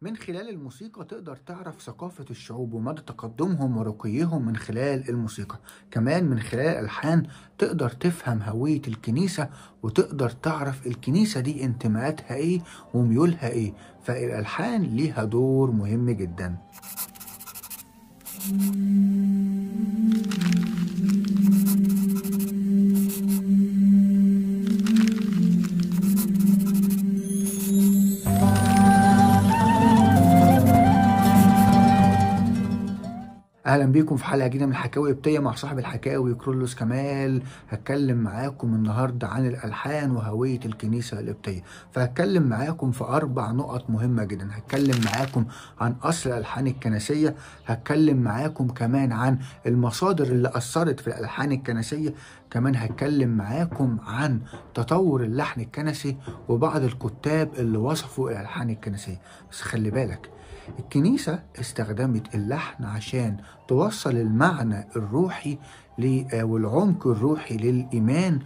من خلال الموسيقى تقدر تعرف ثقافة الشعوب ومدى تقدمهم ورقيهم من خلال الموسيقى كمان من خلال الألحان تقدر تفهم هوية الكنيسة وتقدر تعرف الكنيسة دي انتماءاتها ايه وميولها ايه فالألحان ليها دور مهم جدا اهلا بيكم في حلقه جديده من الحكاوي القبطيه مع صاحب الحكاوي كرولوس كمال هتكلم معاكم النهارده عن الالحان وهويه الكنيسه القبطيه فهتكلم معاكم في اربع نقط مهمه جدا هتكلم معاكم عن اصل الالحان الكنسيه هتكلم معاكم كمان عن المصادر اللي اثرت في الالحان الكنسيه كمان هتكلم معاكم عن تطور اللحن الكنسي وبعض الكتاب اللي وصفوا الالحان الكنسيه بس خلي بالك الكنيسة استخدمت اللحن عشان توصل المعنى الروحي والعمق الروحي للإيمان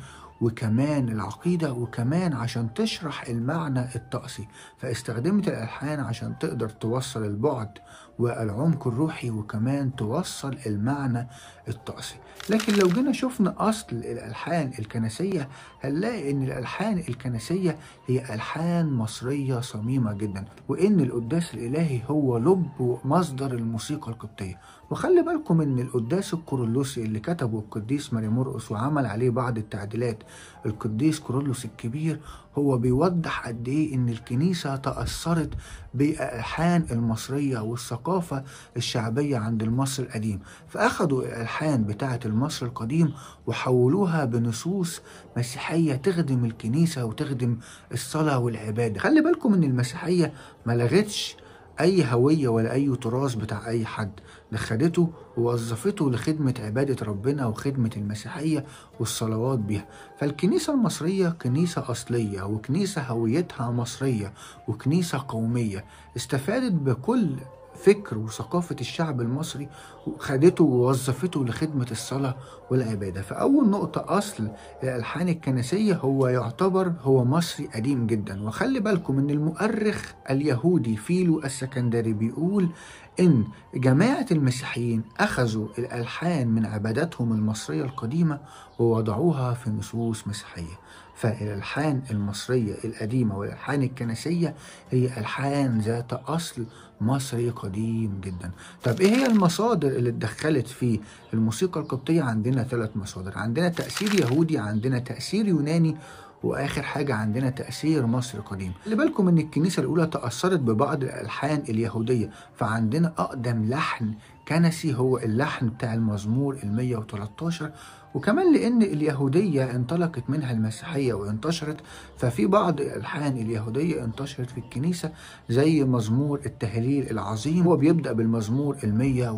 وكمان العقيدة وكمان عشان تشرح المعنى الطقسي فاستخدمت الألحان عشان تقدر توصل البعد والعمق الروحي وكمان توصل المعنى الطقسي لكن لو جينا شفنا أصل الألحان الكنسية هنلاقي إن الألحان الكنسية هي ألحان مصرية صميمة جدا وإن القداس الإلهي هو لب ومصدر الموسيقى القبطية وخلي بالكم إن القداس الكورولوسي اللي كتبه القديس ماري مرقس وعمل عليه بعض التعديلات القديس كورولوس الكبير هو بيوضح قد ايه ان الكنيسة تأثرت بالألحان المصرية والثقافة الشعبية عند المصري القديم فأخدوا الألحان بتاعة المصري القديم وحولوها بنصوص مسيحية تخدم الكنيسة وتخدم الصلاة والعبادة خلي بالكم ان المسيحية ما لغتش اي هوية ولا اي تراث بتاع اي حد ده خدته ووظفته لخدمة عبادة ربنا وخدمة المسيحية والصلوات بيها فالكنيسة المصرية كنيسة أصلية وكنيسة هويتها مصرية وكنيسة قومية استفادت بكل فكر وثقافة الشعب المصري وخدته ووظفته لخدمة الصلاة والعبادة فأول نقطة أصل الألحان الكنسية هو يعتبر هو مصري قديم جدا وخلي بالكم إن المؤرخ اليهودي فيلو السكندري بيقول إن جماعة المسيحيين أخذوا الألحان من عباداتهم المصرية القديمة ووضعوها في نصوص مسيحية فالألحان المصرية القديمة والألحان الكنسية هي ألحان ذات أصل مصري قديم جدا طب ايه هي المصادر اللي اتدخلت في الموسيقى القبطية عندنا ثلاث مصادر عندنا تأثير يهودي عندنا تأثير يوناني واخر حاجه عندنا تاثير مصر قديم خلي بالكم ان الكنيسه الاولى تاثرت ببعض الالحان اليهوديه فعندنا اقدم لحن كنسي هو اللحن بتاع المزمور ال 113 وكمان لان اليهوديه انطلقت منها المسيحيه وانتشرت ففي بعض الالحان اليهوديه انتشرت في الكنيسه زي مزمور التهليل العظيم هو بيبدا بالمزمور ال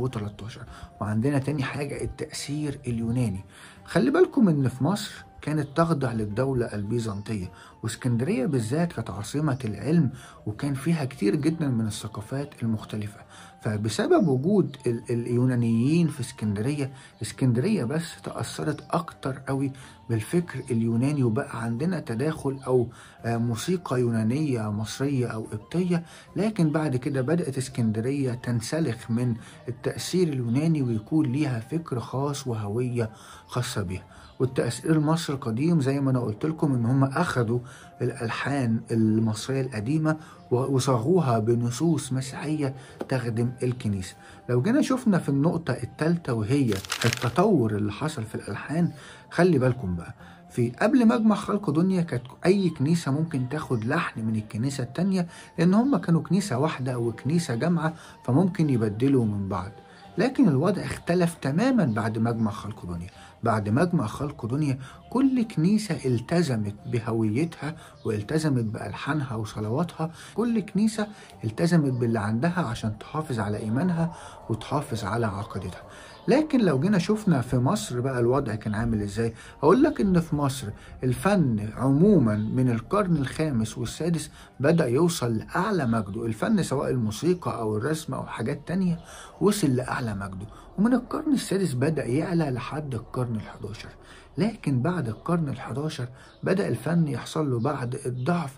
113 وعندنا تاني حاجه التاثير اليوناني خلي بالكم ان في مصر كانت تخضع للدولة البيزنطية واسكندرية بالذات كانت عاصمة العلم وكان فيها كتير جدا من الثقافات المختلفة فبسبب وجود اليونانيين في اسكندرية اسكندرية بس تأثرت أكتر قوي بالفكر اليوناني وبقى عندنا تداخل أو موسيقى يونانية مصرية أو قبطية لكن بعد كده بدأت اسكندرية تنسلخ من التأثير اليوناني ويكون ليها فكر خاص وهوية خاصة بيها والتأثير المصري القديم زي ما أنا قلت لكم إن هم أخدوا الألحان المصرية القديمة وصاغوها بنصوص مسيحية تخدم الكنيسة لو جينا شفنا في النقطة الثالثة وهي التطور اللي حصل في الألحان خلي بالكم بقى في قبل مجمع خلق دنيا كانت أي كنيسة ممكن تاخد لحن من الكنيسة التانية لأن هم كانوا كنيسة واحدة وكنيسة جامعة فممكن يبدلوا من بعض لكن الوضع اختلف تماما بعد مجمع خلق دنيا بعد مجمع خلق دنيا كل كنيسة التزمت بهويتها والتزمت بألحانها وصلواتها كل كنيسة التزمت باللي عندها عشان تحافظ على إيمانها وتحافظ على عقيدتها لكن لو جينا شفنا في مصر بقى الوضع كان عامل ازاي هقول لك ان في مصر الفن عموما من القرن الخامس والسادس بدأ يوصل لأعلى مجده الفن سواء الموسيقى أو الرسم أو حاجات تانية وصل لأعلى مجده ومن القرن السادس بدأ يعلى لحد القرن الحداشر لكن بعد القرن الحداشر بدأ الفن يحصل له بعد الضعف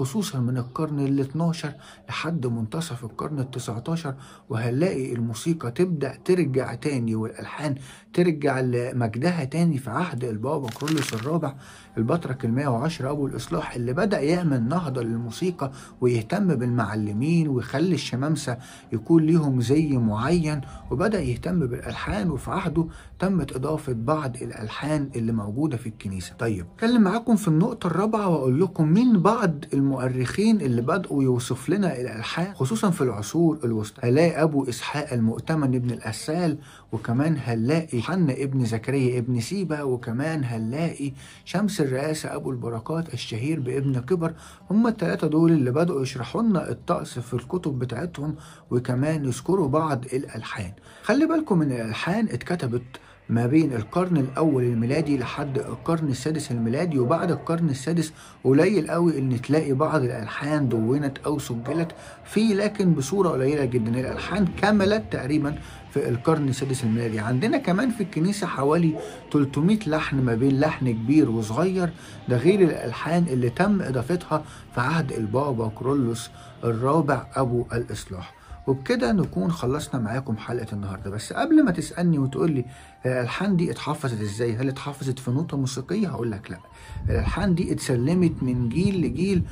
خصوصا من القرن ال 12 لحد منتصف القرن ال 19 وهنلاقي الموسيقى تبدأ ترجع تاني والألحان ترجع لمجدها تاني في عهد البابا كرولوس الرابع البطرك ال 110 أبو الإصلاح اللي بدأ يعمل نهضة للموسيقى ويهتم بالمعلمين ويخلي الشمامسة يكون ليهم زي معين وبدأ يهتم بالألحان وفي عهده تمت إضافة بعض الألحان اللي موجودة في الكنيسة طيب اتكلم معاكم في النقطة الرابعة وأقول لكم مين بعض المؤرخين اللي بدأوا يوصف لنا الألحان خصوصا في العصور الوسطى هنلاقي أبو إسحاق المؤتمن ابن الأسال وكمان هنلاقي حنا ابن زكريا ابن سيبا وكمان هنلاقي شمس الرئاسة أبو البركات الشهير بابن كبر هم الثلاثة دول اللي بدأوا يشرحوا لنا الطقس في الكتب بتاعتهم وكمان يذكروا بعض الألحان خلي بالكم من الألحان اتكتبت ما بين القرن الأول الميلادي لحد القرن السادس الميلادي وبعد القرن السادس قليل قوي إن تلاقي بعض الألحان دونت أو سجلت فيه لكن بصورة قليلة جدا الألحان كملت تقريبا في القرن السادس الميلادي عندنا كمان في الكنيسة حوالي 300 لحن ما بين لحن كبير وصغير ده غير الألحان اللي تم إضافتها في عهد البابا كرولوس الرابع أبو الإصلاح وبكده نكون خلصنا معاكم حلقة النهاردة بس قبل ما تسألني وتقول لي الألحان دي اتحفظت ازاي هل اتحفظت في نوتة موسيقية هقول لك لا الألحان دي اتسلمت من جيل لجيل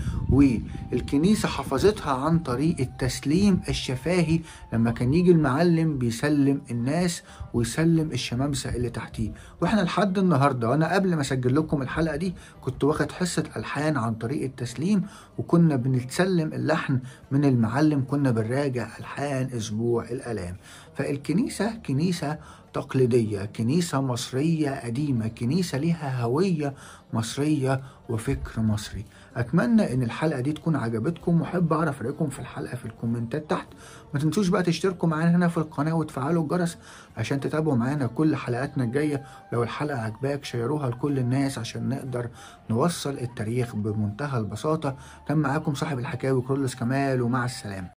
والكنيسة حفظتها عن طريق التسليم الشفاهي لما كان يجي المعلم بيسلم الناس ويسلم الشمامسة اللي تحتيه واحنا لحد النهاردة وانا قبل ما اسجل لكم الحلقة دي كنت واخد حصة ألحان عن طريق التسليم وكنا بنتسلم اللحن من المعلم كنا بنراجع ألحان أسبوع الآلام فالكنيسة كنيسة تقليدية كنيسة مصرية قديمة كنيسة ليها هوية مصرية وفكر مصري أتمنى إن الحلقة دي تكون عجبتكم وأحب أعرف رأيكم في الحلقة في الكومنتات تحت ما تنسوش بقى تشتركوا معانا هنا في القناة وتفعلوا الجرس عشان تتابعوا معانا كل حلقاتنا الجاية لو الحلقة عجباك شيروها لكل الناس عشان نقدر نوصل التاريخ بمنتهى البساطة كان معاكم صاحب الحكاوي كرولس كمال ومع السلامة